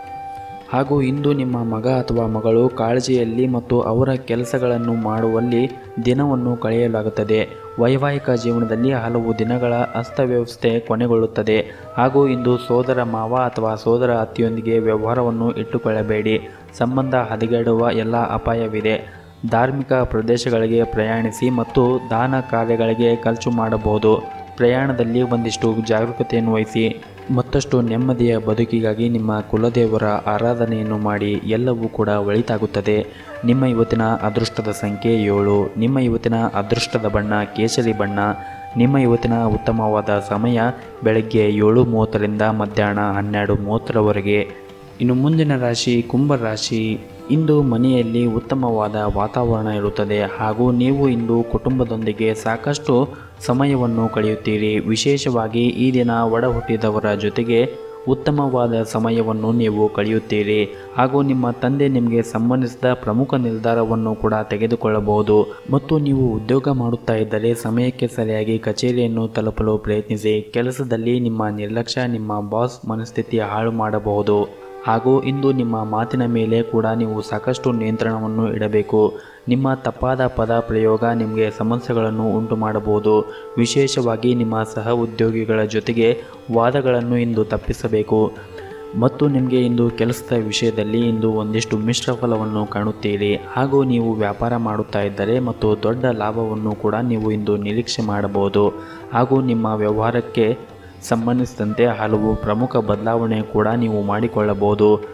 ಹಾಗೂ ಇಂದು ನಿಮ್ಮ ಮಗ ಅಥವಾ ಮಗಳು ಕಾಳಜಿಯಲ್ಲಿ ಮತ್ತು ಅವರ ಕೆಲಸಗಳನ್ನು ಮಾಡುವಲ್ಲಿ ದಿನವನ್ನು ಕಳೆಯಲಾಗುತ್ತದೆ ವೈವಾಹಿಕ ಜೀವನದಲ್ಲಿ ಹಲವು ದಿನಗಳ ಅಸ್ತವ್ಯವಸ್ಥೆ ಕೊನೆಗೊಳ್ಳುತ್ತದೆ ಹಾಗೂ ಇಂದು ಸೋದರ ಮಾವ ಅಥವಾ ಸೋದರ ಅತ್ತಿಯೊಂದಿಗೆ ವ್ಯವಹಾರವನ್ನು ಇಟ್ಟುಕೊಳ್ಳಬೇಡಿ ಸಂಬಂಧ ಹದಗೆಡುವ ಎಲ್ಲ ಅಪಾಯವಿದೆ ಧಾರ್ಮಿಕ ಪ್ರದೇಶಗಳಿಗೆ ಪ್ರಯಾಣಿಸಿ ಮತ್ತು ದಾನ ಕಾರ್ಯಗಳಿಗೆ ಖರ್ಚು ಮಾಡಬಹುದು ಪ್ರಯಾಣದಲ್ಲಿ ಒಂದಿಷ್ಟು ಜಾಗರೂಕತೆಯನ್ನು ವಹಿಸಿ ಮತ್ತಷ್ಟು ನೆಮ್ಮದಿಯ ಬದುಕಿಗಾಗಿ ನಿಮ್ಮ ಕುಲದೇವರ ಆರಾಧನೆಯನ್ನು ಮಾಡಿ ಎಲ್ಲವೂ ಕೂಡ ಒಳಿತಾಗುತ್ತದೆ ನಿಮ್ಮ ಇವತ್ತಿನ ಅದೃಷ್ಟದ ಸಂಖ್ಯೆ ಏಳು ನಿಮ್ಮ ಇವತ್ತಿನ ಅದೃಷ್ಟದ ಬಣ್ಣ ಕೇಸರಿ ಬಣ್ಣ ನಿಮ್ಮ ಇವತ್ತಿನ ಉತ್ತಮವಾದ ಸಮಯ ಬೆಳಗ್ಗೆ ಏಳು ಮೂವತ್ತರಿಂದ ಮಧ್ಯಾಹ್ನ ಹನ್ನೆರಡು ಮೂವತ್ತರವರೆಗೆ ಇನ್ನು ಮುಂದಿನ ರಾಶಿ ಕುಂಭ ರಾಶಿ ಇಂದು ಮನೆಯಲ್ಲಿ ಉತ್ತಮವಾದ ವಾತಾವರಣ ಇರುತ್ತದೆ ಹಾಗೂ ನೀವು ಇಂದು ಕುಟುಂಬದೊಂದಿಗೆ ಸಾಕಷ್ಟು ಸಮಯವನ್ನು ಕಳೆಯುತ್ತೀರಿ ವಿಶೇಷವಾಗಿ ಈ ದಿನ ಒಡ ಹುಟ್ಟಿದವರ ಜೊತೆಗೆ ಉತ್ತಮವಾದ ಸಮಯವನ್ನು ನೀವು ಕಳೆಯುತ್ತೀರಿ ಹಾಗೂ ನಿಮ್ಮ ತಂದೆ ನಿಮಗೆ ಸಂಬಂಧಿಸಿದ ಪ್ರಮುಖ ನಿರ್ಧಾರವನ್ನು ಕೂಡ ತೆಗೆದುಕೊಳ್ಳಬಹುದು ಮತ್ತು ನೀವು ಉದ್ಯೋಗ ಮಾಡುತ್ತಾ ಇದ್ದರೆ ಸಮಯಕ್ಕೆ ಸರಿಯಾಗಿ ಕಚೇರಿಯನ್ನು ತಲುಪಲು ಪ್ರಯತ್ನಿಸಿ ಕೆಲಸದಲ್ಲಿ ನಿಮ್ಮ ನಿರ್ಲಕ್ಷ್ಯ ನಿಮ್ಮ ಬಾಸ್ ಮನಸ್ಥಿತಿ ಹಾಳು ಮಾಡಬಹುದು ಹಾಗೂ ಇಂದು ನಿಮ್ಮ ಮಾತಿನ ಮೇಲೆ ಕೂಡ ನೀವು ಸಾಕಷ್ಟು ನಿಯಂತ್ರಣವನ್ನು ಇಡಬೇಕು ನಿಮ್ಮ ತಪ್ಪಾದ ಪದ ಪ್ರಯೋಗ ನಿಮಗೆ ಸಮಸ್ಯೆಗಳನ್ನು ಉಂಟು ಮಾಡಬಹುದು ವಿಶೇಷವಾಗಿ ನಿಮ್ಮ ಸಹ ಉದ್ಯೋಗಿಗಳ ಜೊತೆಗೆ ವಾದಗಳನ್ನು ಇಂದು ತಪ್ಪಿಸಬೇಕು ಮತ್ತು ನಿಮಗೆ ಇಂದು ಕೆಲಸದ ವಿಷಯದಲ್ಲಿ ಇಂದು ಒಂದಿಷ್ಟು ಮಿಶ್ರ ಫಲವನ್ನು ಕಾಣುತ್ತೀರಿ ಹಾಗೂ ನೀವು ವ್ಯಾಪಾರ ಮಾಡುತ್ತಾ ಇದ್ದರೆ ಮತ್ತು ದೊಡ್ಡ ಲಾಭವನ್ನು ಕೂಡ ನೀವು ಇಂದು ನಿರೀಕ್ಷೆ ಮಾಡಬಹುದು ಹಾಗೂ ನಿಮ್ಮ ವ್ಯವಹಾರಕ್ಕೆ ಸಂಬಂಧಿಸಿದಂತೆ ಹಲವು ಪ್ರಮುಖ ಬದಲಾವಣೆ ಕೂಡ ನೀವು ಮಾಡಿಕೊಳ್ಳಬಹುದು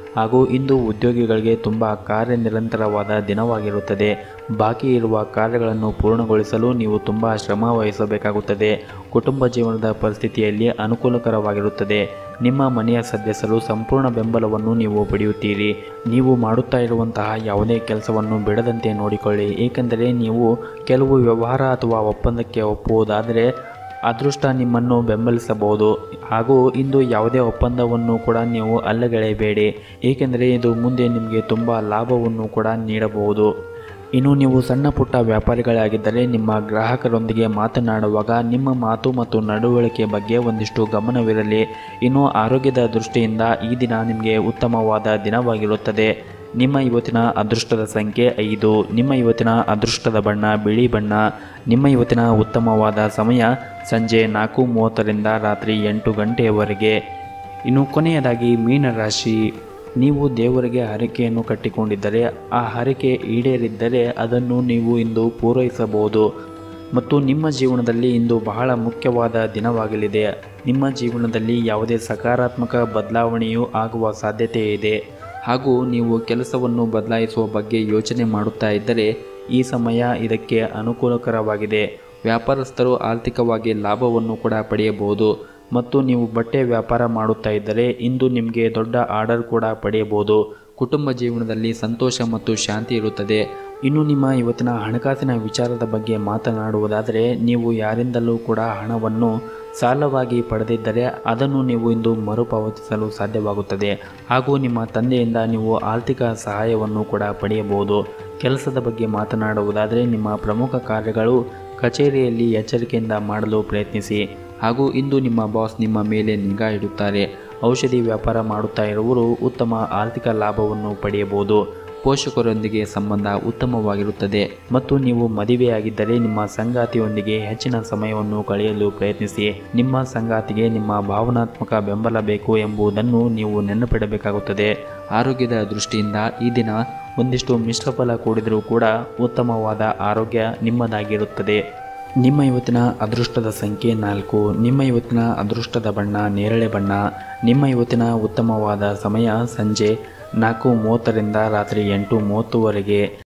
ಹಾಗೂ ಇಂದು ಉದ್ಯೋಗಿಗಳಿಗೆ ತುಂಬ ಕಾರ್ಯನಿರಂತರವಾದ ದಿನವಾಗಿರುತ್ತದೆ ಬಾಕಿ ಇರುವ ಕಾರ್ಯಗಳನ್ನು ಪೂರ್ಣಗೊಳಿಸಲು ನೀವು ತುಂಬ ಶ್ರಮ ವಹಿಸಬೇಕಾಗುತ್ತದೆ ಕುಟುಂಬ ಜೀವನದ ಪರಿಸ್ಥಿತಿಯಲ್ಲಿ ಅನುಕೂಲಕರವಾಗಿರುತ್ತದೆ ನಿಮ್ಮ ಮನೆಯ ಸದಸ್ಯರು ಸಂಪೂರ್ಣ ಬೆಂಬಲವನ್ನು ನೀವು ಪಡೆಯುತ್ತೀರಿ ನೀವು ಮಾಡುತ್ತಾ ಇರುವಂತಹ ಯಾವುದೇ ಕೆಲಸವನ್ನು ಬಿಡದಂತೆ ನೋಡಿಕೊಳ್ಳಿ ಏಕೆಂದರೆ ನೀವು ಕೆಲವು ವ್ಯವಹಾರ ಅಥವಾ ಒಪ್ಪಂದಕ್ಕೆ ಒಪ್ಪುವುದಾದರೆ ಅದೃಷ್ಟ ನಿಮ್ಮನ್ನು ಬೆಂಬಲಿಸಬಹುದು ಹಾಗೂ ಇಂದು ಯಾವುದೇ ಒಪ್ಪಂದವನ್ನು ಕೂಡ ನೀವು ಅಲ್ಲಗೆಳೆಯಬೇಡಿ ಏಕೆಂದರೆ ಇದು ಮುಂದೆ ನಿಮಗೆ ತುಂಬ ಲಾಭವನ್ನು ಕೂಡ ನೀಡಬಹುದು ಇನ್ನು ನೀವು ಸಣ್ಣ ಪುಟ್ಟ ವ್ಯಾಪಾರಿಗಳಾಗಿದ್ದರೆ ನಿಮ್ಮ ಗ್ರಾಹಕರೊಂದಿಗೆ ಮಾತನಾಡುವಾಗ ನಿಮ್ಮ ಮಾತು ಮತ್ತು ನಡವಳಿಕೆ ಬಗ್ಗೆ ಒಂದಿಷ್ಟು ಗಮನವಿರಲಿ ಇನ್ನು ಆರೋಗ್ಯದ ದೃಷ್ಟಿಯಿಂದ ಈ ದಿನ ನಿಮಗೆ ಉತ್ತಮವಾದ ದಿನವಾಗಿರುತ್ತದೆ ನಿಮ್ಮ ಇವತ್ತಿನ ಅದೃಷ್ಟದ ಸಂಖ್ಯೆ ಐದು ನಿಮ್ಮ ಇವತ್ತಿನ ಅದೃಷ್ಟದ ಬಣ್ಣ ಬಿಳಿ ಬಣ್ಣ ನಿಮ್ಮ ಇವತ್ತಿನ ಉತ್ತಮವಾದ ಸಮಯ ಸಂಜೆ ನಾಲ್ಕು ಮೂವತ್ತರಿಂದ ರಾತ್ರಿ ಎಂಟು ಗಂಟೆಯವರೆಗೆ ಇನ್ನು ಕೊನೆಯದಾಗಿ ಮೀನರಾಶಿ ನೀವು ದೇವರಿಗೆ ಹರಕೆಯನ್ನು ಕಟ್ಟಿಕೊಂಡಿದ್ದರೆ ಆ ಹರಕೆ ಈಡೇರಿದ್ದರೆ ಅದನ್ನು ನೀವು ಇಂದು ಪೂರೈಸಬಹುದು ಮತ್ತು ನಿಮ್ಮ ಜೀವನದಲ್ಲಿ ಇಂದು ಬಹಳ ಮುಖ್ಯವಾದ ದಿನವಾಗಲಿದೆ ನಿಮ್ಮ ಜೀವನದಲ್ಲಿ ಯಾವುದೇ ಸಕಾರಾತ್ಮಕ ಬದಲಾವಣೆಯೂ ಆಗುವ ಸಾಧ್ಯತೆ ಇದೆ ಹಾಗೂ ನೀವು ಕೆಲಸವನ್ನು ಬದಲಾಯಿಸುವ ಬಗ್ಗೆ ಯೋಚನೆ ಮಾಡುತ್ತಾ ಇದ್ದರೆ ಈ ಸಮಯ ಇದಕ್ಕೆ ಅನುಕೂಲಕರವಾಗಿದೆ ವ್ಯಾಪಾರಸ್ಥರು ಆರ್ಥಿಕವಾಗಿ ಲಾಭವನ್ನು ಕೂಡ ಪಡೆಯಬಹುದು ಮತ್ತು ನೀವು ಬಟ್ಟೆ ವ್ಯಾಪಾರ ಮಾಡುತ್ತಾ ಇದ್ದರೆ ಇಂದು ನಿಮಗೆ ದೊಡ್ಡ ಆರ್ಡರ್ ಕೂಡ ಪಡೆಯಬಹುದು ಕುಟುಂಬ ಜೀವನದಲ್ಲಿ ಸಂತೋಷ ಮತ್ತು ಶಾಂತಿ ಇರುತ್ತದೆ ಇನ್ನು ನಿಮ್ಮ ಇವತ್ತಿನ ಹಣಕಾಸಿನ ವಿಚಾರದ ಬಗ್ಗೆ ಮಾತನಾಡುವುದಾದರೆ ನೀವು ಯಾರಿಂದಲೂ ಕೂಡ ಹಣವನ್ನು ಸಾಲವಾಗಿ ಪಡೆದಿದ್ದರೆ ಅದನ್ನು ನೀವು ಇಂದು ಮರುಪಾವತಿಸಲು ಸಾಧ್ಯವಾಗುತ್ತದೆ ಹಾಗೂ ನಿಮ್ಮ ತಂದೆಯಿಂದ ನೀವು ಆರ್ಥಿಕ ಸಹಾಯವನ್ನು ಕೂಡ ಪಡೆಯಬಹುದು ಕೆಲಸದ ಬಗ್ಗೆ ಮಾತನಾಡುವುದಾದರೆ ನಿಮ್ಮ ಪ್ರಮುಖ ಕಾರ್ಯಗಳು ಕಚೇರಿಯಲ್ಲಿ ಎಚ್ಚರಿಕೆಯಿಂದ ಮಾಡಲು ಪ್ರಯತ್ನಿಸಿ ಹಾಗೂ ಇಂದು ನಿಮ್ಮ ಬಾಸ್ ನಿಮ್ಮ ಮೇಲೆ ನಿಗಾ ಇಡುತ್ತಾರೆ ಔಷಧಿ ವ್ಯಾಪಾರ ಮಾಡುತ್ತಾ ಇರುವವರು ಉತ್ತಮ ಆರ್ಥಿಕ ಲಾಭವನ್ನು ಪಡೆಯಬಹುದು ಪೋಷಕರೊಂದಿಗೆ ಸಂಬಂಧ ಉತ್ತಮವಾಗಿರುತ್ತದೆ ಮತ್ತು ನೀವು ಮದುವೆಯಾಗಿದ್ದರೆ ನಿಮ್ಮ ಸಂಗಾತಿಯೊಂದಿಗೆ ಹೆಚ್ಚಿನ ಸಮಯವನ್ನು ಕಳೆಯಲು ಪ್ರಯತ್ನಿಸಿ ನಿಮ್ಮ ಸಂಗಾತಿಗೆ ನಿಮ್ಮ ಭಾವನಾತ್ಮಕ ಬೆಂಬಲ ಬೇಕು ಎಂಬುದನ್ನು ನೀವು ನೆನಪಿಡಬೇಕಾಗುತ್ತದೆ ಆರೋಗ್ಯದ ದೃಷ್ಟಿಯಿಂದ ಈ ದಿನ ಒಂದಿಷ್ಟು ಮಿಶ್ರಫಲ ಕೂಡಿದರೂ ಕೂಡ ಉತ್ತಮವಾದ ಆರೋಗ್ಯ ನಿಮ್ಮದಾಗಿರುತ್ತದೆ ನಿಮ್ಮ ಇವತ್ತಿನ ಅದೃಷ್ಟದ ಸಂಖ್ಯೆ ನಾಲ್ಕು ನಿಮ್ಮ ಇವತ್ತಿನ ಅದೃಷ್ಟದ ಬಣ್ಣ ನೇರಳೆ ಬಣ್ಣ ನಿಮ್ಮ ಇವತ್ತಿನ ಉತ್ತಮವಾದ ಸಮಯ ಸಂಜೆ ನಾಲ್ಕು ಮೂವತ್ತರಿಂದ ರಾತ್ರಿ ಎಂಟು ಮೂವತ್ತುವರೆಗೆ